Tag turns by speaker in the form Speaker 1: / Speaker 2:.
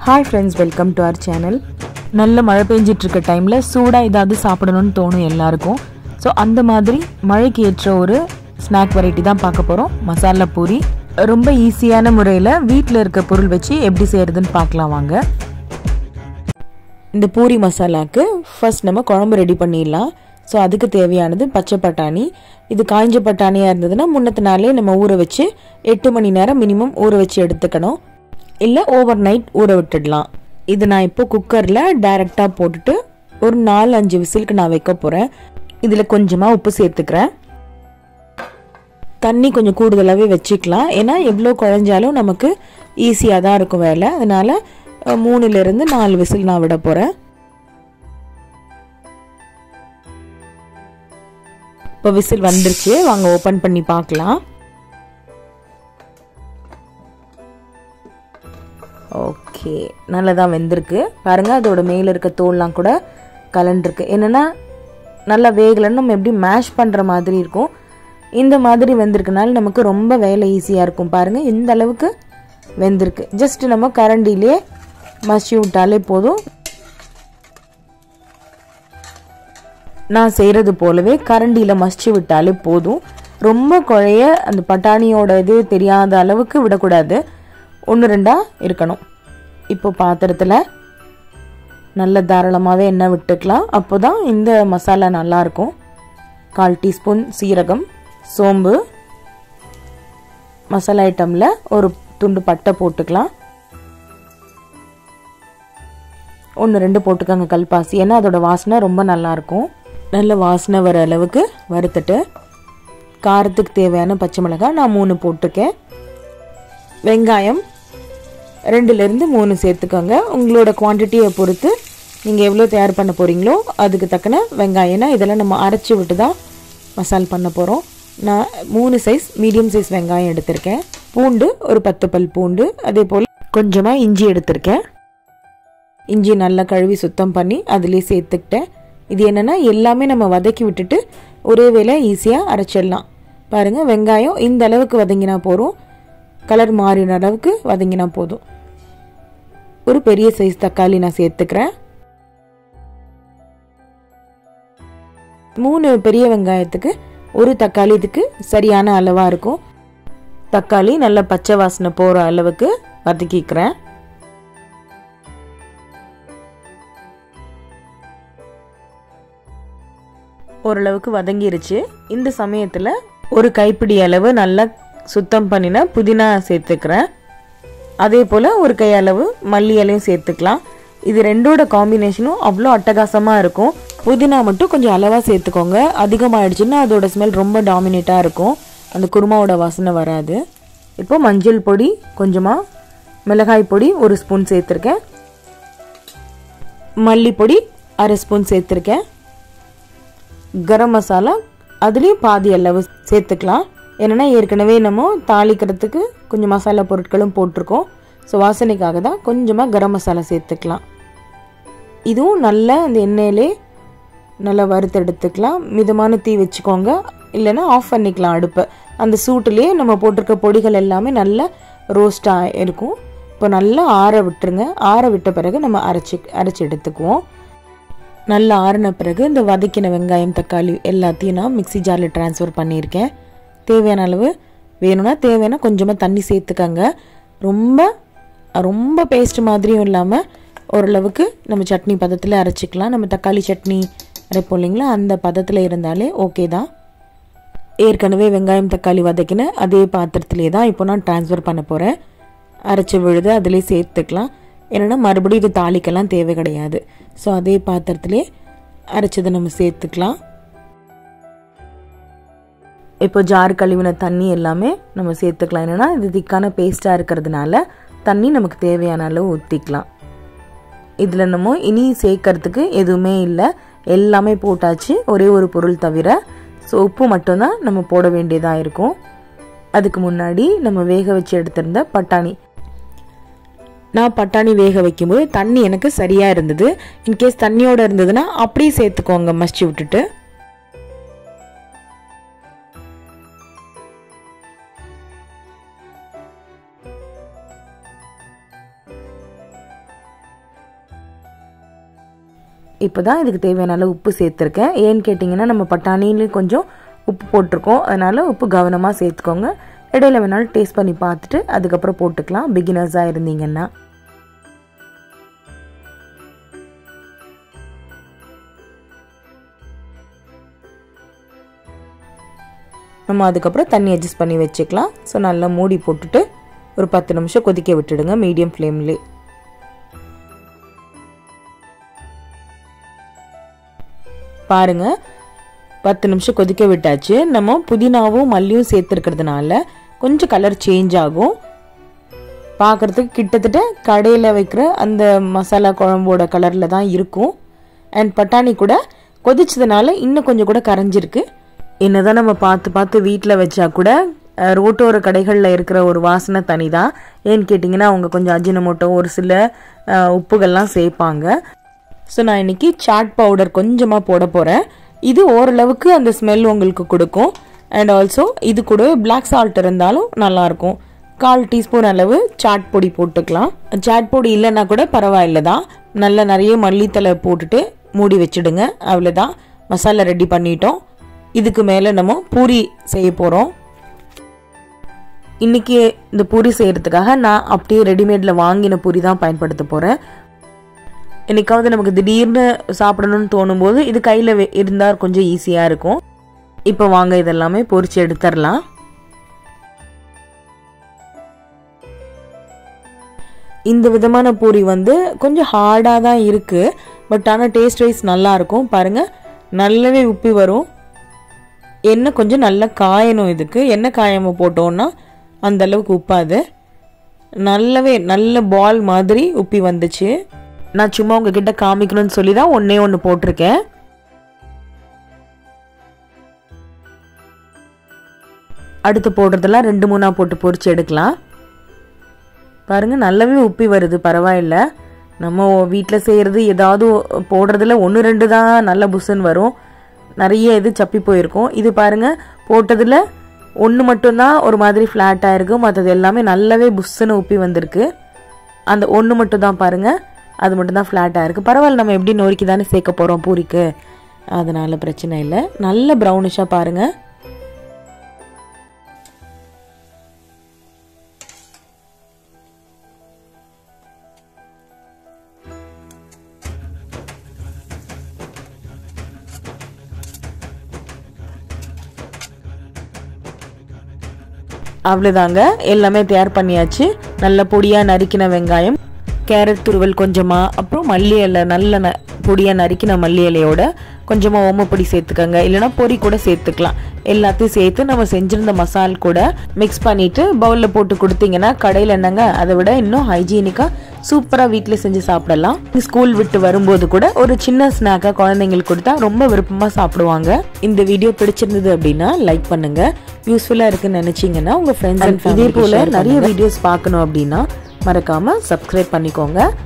Speaker 1: hi friends welcome to our channel நல்ல மழை பெஞ்சிட்டு இருக்க டைமில் சூடாக ஏதாவது சாப்பிடணும்னு தோணும் எல்லாருக்கும் ஸோ அந்த மாதிரி மழைக்கு ஏற்ற ஒரு ஸ்நாக் வெரைட்டி தான் பார்க்க போகிறோம் மசாலா பூரி ரொம்ப ஈஸியான முறையில் வீட்டில் இருக்க பொருள் வச்சு எப்படி செய்கிறதுன்னு பார்க்கலாம் வாங்க இந்த பூரி மசாலாக்கு ஃபர்ஸ்ட் நம்ம குழம்பு ரெடி பண்ணிடலாம் ஸோ அதுக்கு தேவையானது பச்சை பட்டாணி இது காய்ஞ்ச பட்டாணியாக இருந்ததுன்னா முன்னத்து நாளே நம்ம ஊற வச்சு எட்டு மணி நேரம் மினிமம் ஊற வச்சு எடுத்துக்கணும் இல்லை ஓவர் நைட் ஊற விட்டுடலாம் இது நான் இப்போ குக்கரில் டைரெக்டாக போட்டுட்டு ஒரு நாலு அஞ்சு விசிலுக்கு நான் வைக்க போகிறேன் இதில் கொஞ்சமாக உப்பு சேர்த்துக்கிறேன் தண்ணி கொஞ்சம் கூடுதலாகவே வச்சுக்கலாம் ஏன்னா எவ்வளோ குழஞ்சாலும் நமக்கு ஈஸியாக தான் இருக்கும் வேலை அதனால் மூணுலேருந்து நாலு விசில் நான் விட போகிறேன் இப்போ விசில் வந்துருச்சு வாங்க ஓப்பன் பண்ணி பார்க்கலாம் ஓகே நல்லா தான் வெந்திருக்கு பாருங்க அதோட மேலே இருக்க தோல்லாம் கூட கலண்டிருக்கு என்னென்னா நல்லா வேகலைன்னு நம்ம எப்படி மேஷ் பண்ணுற மாதிரி இருக்கும் இந்த மாதிரி வெந்திருக்கனால நமக்கு ரொம்ப வேலை ஈஸியாக இருக்கும் பாருங்கள் இந்த அளவுக்கு வெந்திருக்கு ஜஸ்ட் நம்ம கரண்டிலே மசி விட்டாலே போதும் நான் செய்கிறது போலவே கரண்டியில் மசிச்சு விட்டாலே போதும் ரொம்ப குழைய அந்த பட்டாணியோட இது தெரியாத அளவுக்கு விடக்கூடாது ஒன்று ரெண்டாக இருக்கணும் இப்போ பாத்திரத்தில் நல்ல தாராளமாகவே எண்ணெய் விட்டுக்கலாம் அப்போ தான் இந்த மசாலா நல்லாயிருக்கும் கால் டீஸ்பூன் சீரகம் சோம்பு மசாலா ஐட்டமில் ஒரு துண்டு பட்டை போட்டுக்கலாம் ஒன்று ரெண்டு போட்டுக்கோங்க கல்பாசி ஏன்னா அதோட வாசனை ரொம்ப நல்லாயிருக்கும் நல்ல வாசனை வர அளவுக்கு வறுத்துட்டு காரத்துக்கு தேவையான பச்சை மிளகாய் நான் மூணு போட்டுக்கேன் வெங்காயம் ரெண்டுலேருந்து மூணு சேர்த்துக்கோங்க உங்களோட குவான்டிட்டியை பொறுத்து நீங்கள் எவ்வளோ தயார் பண்ண போகிறீங்களோ அதுக்கு தக்கன வெங்காயம்னா இதெல்லாம் நம்ம அரைச்சி விட்டு தான் மசால் பண்ண போகிறோம் நான் மூணு சைஸ் மீடியம் சைஸ் வெங்காயம் எடுத்திருக்கேன் பூண்டு ஒரு பத்து பல் பூண்டு அதே போல் கொஞ்சமாக இஞ்சி எடுத்திருக்கேன் இஞ்சி நல்லா கழுவி சுத்தம் பண்ணி அதிலே சேர்த்துக்கிட்டேன் இது என்னென்னா எல்லாமே நம்ம வதக்கி விட்டுட்டு ஒரே வேலை ஈஸியாக அரைச்சிடலாம் பாருங்கள் வெங்காயம் இந்த அளவுக்கு வதங்கினா போதும் கலர் மாறின அளவுக்கு வதங்கினா போதும் ஒரு பெரிய சைஸ் தக்காளி நான் சேர்த்துக்கிறேன் மூணு பெரிய வெங்காயத்துக்கு ஒரு தக்காளி இதுக்கு சரியான அளவாக இருக்கும் தக்காளி நல்ல பச்சை வாசனை போகிற அளவுக்கு வதக்கிக்கிறேன் ஓரளவுக்கு வதங்கிருச்சு இந்த சமயத்தில் ஒரு கைப்பிடி அளவு நல்லா சுத்தம் பண்ணின புதினா சேர்த்துக்கிறேன் அதே போல் ஒரு கை அளவு மல்லி இலையும் சேர்த்துக்கலாம் இது ரெண்டோட காம்பினேஷனும் அவ்வளோ அட்டகாசமாக இருக்கும் புதினா மட்டும் கொஞ்சம் அளவாக சேர்த்துக்கோங்க அதிகமாகிடுச்சுன்னா அதோட ஸ்மெல் ரொம்ப டாமினேட்டாக இருக்கும் அந்த குருமாவோட வாசனை வராது இப்போ மஞ்சள் பொடி கொஞ்சமாக மிளகாய் பொடி ஒரு ஸ்பூன் சேர்த்துருக்கேன் மல்லிப்பொடி அரை ஸ்பூன் சேர்த்துருக்கேன் கரம் மசாலா அதுலேயும் பாதி அளவு சேர்த்துக்கலாம் என்னென்னா ஏற்கனவே நம்ம தாளிக்கிறதுக்கு கொஞ்சம் மசாலா பொருட்களும் போட்டிருக்கோம் ஸோ வாசனைக்காக தான் கொஞ்சமாக கரம் மசாலா சேர்த்துக்கலாம் இதுவும் நல்லா அந்த எண்ணெயிலே நல்லா வறுத்தெடுத்துக்கலாம் மிதமான தீ வச்சுக்கோங்க இல்லைன்னா ஆஃப் பண்ணிக்கலாம் அடுப்பை அந்த சூட்டுலேயே நம்ம போட்டிருக்க பொடிகள் எல்லாமே நல்லா ரோஸ்டாக இருக்கும் இப்போ நல்லா ஆற விட்டுருங்க ஆற விட்ட பிறகு நம்ம அரைச்சி அரைச்சி எடுத்துக்குவோம் நல்லா ஆறின பிறகு இந்த வதக்கின வெங்காயம் தக்காளி எல்லாத்தையும் நான் மிக்சி ஜாரில் ட்ரான்ஸ்ஃபர் பண்ணியிருக்கேன் தேவையான அளவு வேணும்னா தேவையான கொஞ்சமாக தண்ணி சேர்த்துக்கங்க ரொம்ப ரொம்ப பேஸ்ட் மாதிரியும் இல்லாமல் ஓரளவுக்கு நம்ம சட்னி பதத்தில் அரைச்சிக்கலாம் நம்ம தக்காளி சட்னி அரைப்போம் இல்லைங்களா அந்த பதத்தில் இருந்தாலே ஓகே தான் ஏற்கனவே வெங்காயம் தக்காளி வதக்கின அதே பாத்திரத்திலே தான் இப்போ நான் ட்ரான்ஸ்ஃபர் பண்ண போகிறேன் அரைச்சி விழுது அதிலே சேர்த்துக்கலாம் என்னென்னா மறுபடியும் இது தாளிக்கெல்லாம் தேவை கிடையாது ஸோ அதே பாத்திரத்திலே அரைச்சதை நம்ம சேர்த்துக்கலாம் இப்போ ஜார் கழுவின தண்ணி எல்லாமே நம்ம சேர்த்துக்கலாம் என்னென்னா இது திக்கான பேஸ்ட்டாக இருக்கிறதுனால தண்ணி நமக்கு தேவையான அளவு ஊற்றிக்கலாம் இதில் நம்ம இனி சேர்க்கறதுக்கு எதுவுமே இல்லை எல்லாமே போட்டாச்சு ஒரே ஒரு பொருள் தவிர ஸோ உப்பு மட்டும்தான் நம்ம போட வேண்டியதாக இருக்கும் அதுக்கு முன்னாடி நம்ம வேக வச்சு எடுத்திருந்த பட்டாணி நான் பட்டாணி வேக வைக்கும்போது தண்ணி எனக்கு சரியாக இருந்தது இன்கேஸ் தண்ணியோடு இருந்ததுன்னா அப்படியே சேர்த்துக்கோங்க மசிச்சு விட்டுட்டு இப்போ தான் இதுக்கு தேவையான அளவு உப்பு சேர்த்துருக்கேன் ஏன்னு கேட்டிங்கன்னா நம்ம பட்டாணிலையும் கொஞ்சம் உப்பு போட்டிருக்கோம் அதனால் உப்பு கவனமாக சேர்த்துக்கோங்க இடையில வேணாலும் டேஸ்ட் பண்ணி பார்த்துட்டு அதுக்கப்புறம் போட்டுக்கலாம் பிகினர்ஸாக இருந்தீங்கன்னா நம்ம அதுக்கப்புறம் தண்ணி அட்ஜஸ்ட் பண்ணி வச்சுக்கலாம் ஸோ நல்லா மூடி போட்டுட்டு ஒரு பத்து நிமிஷம் கொதிக்க விட்டுடுங்க மீடியம் ஃப்ளேம்லே பாருங்க பத்து நிமிஷம் கொதிக்க விட்டாச்சு நம்ம புதினாவும் மல்லியும் சேர்த்துருக்கிறதுனால கொஞ்சம் கலர் சேஞ்ச் ஆகும் பார்க்குறதுக்கு கிட்டத்தட்ட கடையில் வைக்கிற அந்த மசாலா குழம்போட கலரில் தான் இருக்கும் அண்ட் பட்டாணி கூட கொதிச்சதுனால இன்னும் கொஞ்சம் கூட கரைஞ்சிருக்கு என்னதான் நம்ம பார்த்து பார்த்து வீட்டில் வச்சா கூட அஹ், ரோட்டோர கடைகளில் இருக்கிற ஒரு வாசனை தனி தான் ஏன்னு கேட்டிங்கன்னா அவங்க கொஞ்சம் அஜினமோட்டோ ஒரு சில அஹ், உப்புகள்லாம் சேர்ப்பாங்க ஸோ நான் இன்னைக்கு சாட் பவுடர் கொஞ்சமாக போட போகிறேன் இது ஓரளவுக்கு அந்த ஸ்மெல் உங்களுக்கு கொடுக்கும் அண்ட் ஆல்சோ இது கூட பிளாக் சால்ட் இருந்தாலும் நல்லாயிருக்கும் கால் டீஸ்பூன் அளவு சாட் பொடி போட்டுக்கலாம் சாட் பொடி இல்லைன்னா கூட பரவாயில்ல தான் நல்ல நிறைய மல்லித்தலை போட்டுட்டு மூடி வச்சிடுங்க அவ்வளோதான் மசாலா ரெடி பண்ணிட்டோம் இதுக்கு மேலே நம்ம பூரி செய்ய போகிறோம் இன்னைக்கு இந்த பூரி செய்யறதுக்காக நான் அப்படியே ரெடிமேடில் வாங்கின பூரி தான் பயன்படுத்த போகிறேன் என்னைக்காவது நமக்கு திடீர்னு சாப்பிடணும்னு தோணும்போது இது கையில் இருந்தால் கொஞ்சம் ஈஸியாக இருக்கும் இப்போ வாங்க இதெல்லாமே பொரிச்சு எடுத்துடலாம் இந்த விதமான பூரி வந்து கொஞ்சம் ஹார்டாக தான் இருக்குது பட் ஆனால் டேஸ்ட் வைஸ் நல்லா இருக்கும் பாருங்கள் நல்லாவே உப்பி வரும் எண்ணெய் கொஞ்சம் நல்லா காயணும் இதுக்கு எண்ணெய் காயாம போட்டோன்னா அந்த அளவுக்கு உப்பாது நல்லாவே நல்ல பால் மாதிரி உப்பி வந்துச்சு நான் சும்மா உங்ககிட்ட காமிக்கணும்னு சொல்லி தான் ஒன்றே ஒன்று போட்டிருக்கேன் அடுத்து போடுறதெல்லாம் ரெண்டு மூணா போட்டு பொரிச்சு எடுக்கலாம் பாருங்க நல்லாவே உப்பி வருது பரவாயில்ல நம்ம வீட்டில் செய்கிறது ஏதாவது போடுறதுல ஒன்று ரெண்டு தான் நல்ல புஸ்ஸுன்னு வரும் நிறைய இது சப்பி போயிருக்கும் இது பாருங்க போட்டதில் ஒன்று மட்டும்தான் ஒரு மாதிரி ஃப்ளாட்டாக இருக்கும் மற்றது எல்லாமே நல்லாவே புஸ்ஸுன்னு உப்பி வந்திருக்கு அந்த ஒன்று மட்டும் தான் பாருங்க அது மட்டும் தான் ஃப்ளாட்டாக இருக்குது பரவாயில்ல நம்ம எப்படி நொறுக்கி தானே சேர்க்க போகிறோம் பூரிக்கு அதனால பிரச்சனை இல்லை நல்ல ப்ரௌனிஷாக பாருங்கள் அவ்வளோதாங்க எல்லாமே தயார் பண்ணியாச்சு நல்ல பொடியாக நறுக்கின வெங்காயம் கேரட் துருவல் கொஞ்சமாக அப்புறம் மல்லி இலை நல்ல ந பொடியாக நறுக்கின மல்லி இலையோட கொஞ்சமாக ஓமப்பொடி சேர்த்துக்கோங்க இல்லைன்னா பொரி கூட சேர்த்துக்கலாம் எல்லாத்தையும் சேர்த்து நம்ம செஞ்சிருந்த மசால் கூட மிக்ஸ் பண்ணிட்டு பவுலில் போட்டு கொடுத்தீங்கன்னா கடையில் என்னங்க அதை விட இன்னும் ஹைஜீனிக்காக சூப்பராக வீட்டில் செஞ்சு சாப்பிடலாம் ஸ்கூல் விட்டு வரும்போது கூட ஒரு சின்ன ஸ்நாக்காக குழந்தைங்களுக்கு கொடுத்தா ரொம்ப விருப்பமாக சாப்பிடுவாங்க இந்த வீடியோ பிடிச்சிருந்தது அப்படின்னா லைக் பண்ணுங்க யூஸ்ஃபுல்லாக இருக்குன்னு நினச்சிங்கன்னா உங்கள் ஃப்ரெண்ட்ஸ் அண்ட் இதே போல் நிறைய வீடியோஸ் பார்க்கணும் அப்படின்னா மறக்காமல் சப்ஸ்கிரைப் பண்ணிக்கோங்க